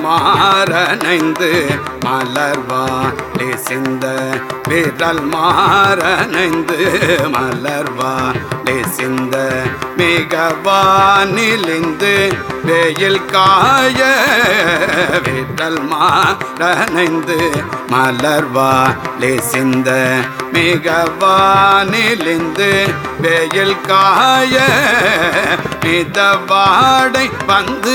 மாறனைந்து மலர்வாடி சிந்த விரல் மாறனைந்து மலர்வாடி சிந்த மிகவானிலிந்து வெயில் காய விரல் மாறனைந்து மலர்வாடி சிந்த மிகவானிலிந்து வெயில் காய மிதவாடை வந்து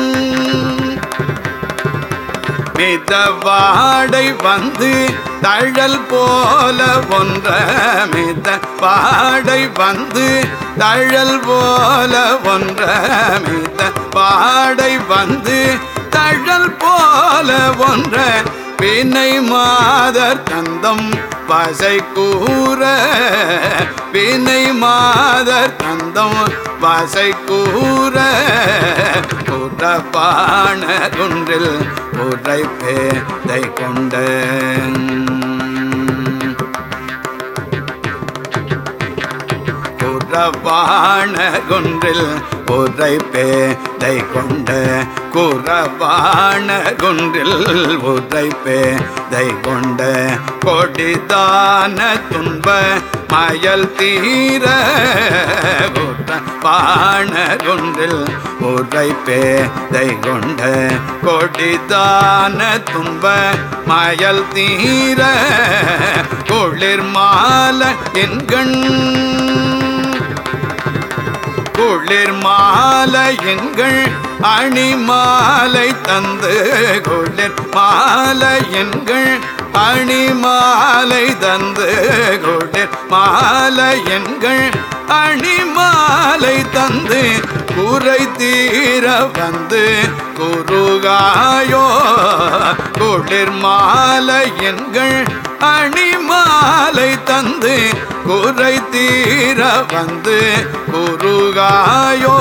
மிதவாடை வந்து தழல் போல ஒன்ற மித பாடை வந்து தழல் போல ஒன்ற மித பாடை வந்து தழல் போல ஒன்ற வினை மாதர் கந்தம் பசை கூற வினை மாதர் கந்தம் பசை கூற குறப்பான குன்றில் உரை பேதை கொண்ட குறவான குன்றில் உரை பேதை கொண்ட குறவான குன்றில் உரை பேதை கொண்ட கொடிதான துன்ப மயல் தீர குறவான குன்றில் உரை பேதை கொண்ட கொடிதான துன்ப மயல் தீர குளிர் மால என்கண் குளிர் மாலையன்கள் அணிமாலை தந்து குளிர் மாலையன்கள் அணிமாலை தந்து குளிர் மாலையன்கள் அணிமாலை தந்து குறை தீர வந்து குருகாயோ குளிர் மாலையன்கள் அணிமாலை தந்து குறை தீர வந்து குருகாயோ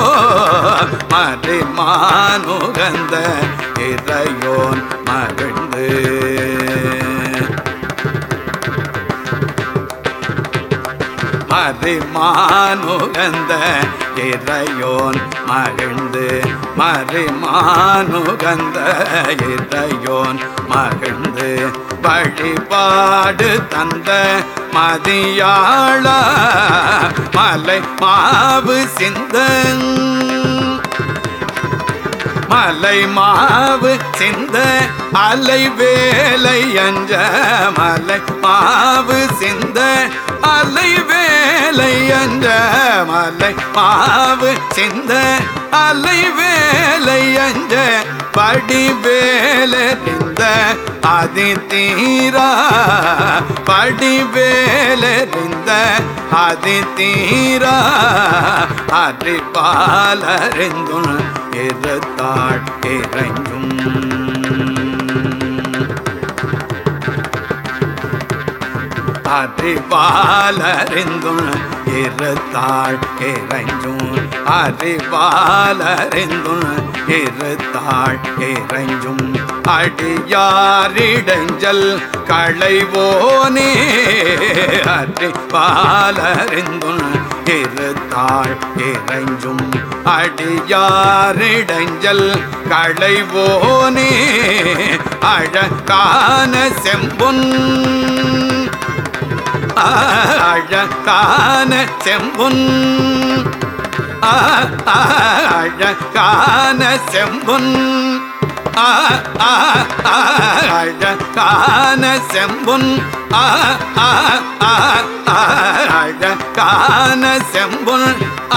மறிமானுகந்த இறையோன் மகிழ்ந்து மறிமானுகந்த இறையோன் மகிழ்ந்து மறிமானுகந்த இறையோன் மகிழ்ந்து வழிபாடு தந்த மதியாள மலை மாவு சிந்த மலை மாவு சிந்த அலை வேலை அஞ்ச மலை மாவு சிந்த அலை வேலை அஞ்ச மலை மாவு சிந்த அலை வேலை அஞ்ச படி வேலறிந்த அதி தீரா படி வேலறிந்த அதி தீரா அறிவாலறிந்தும் இருத்தாள் இறைஞ்சும் அறிவாலறிந்தும் இருத்தாள் இறைஞ்சும் அறிவாலறிந்தும் இருத்தாள் இறைஞ்சும் அடியாரிடஞ்சல் களைவோனே அறிவாலறிந்தும் இருத்தாள் இறைஞ்சும் அடியாரிடஞ்சல் களைவோனே அழகான செம்பொன் அழகான செம்பொன் அழகான செம்பொன் அழகான செம்பொன் அழகான செம்பொன்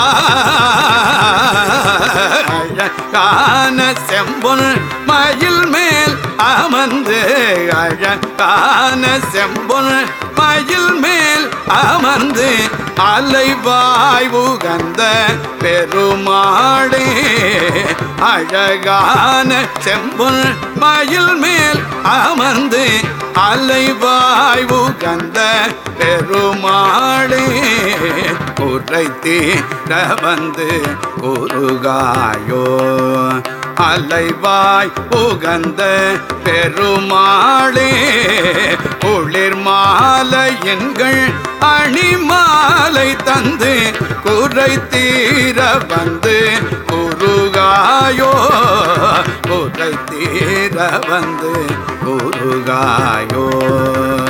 அழகான செம்பொன் மயில் மேல் அமர்ந்து அழகான செம்பொன் மயில் மேல் அமர்ந்து அலைவாய் உகந்த பெருமாடே அழகான செம்பொன் மயில் மேல் அமர்ந்து அலைவாய் உகந்த பெருமாடே குறை தீர வந்து குருகாயோ அலைவாய் உகந்த பெருமாளே குளிர் மாலையன்கள் அணிமாலை தந்து குறை தீர வந்து குருகா குருகாயோ குறை தீர வந்து குருகாயோ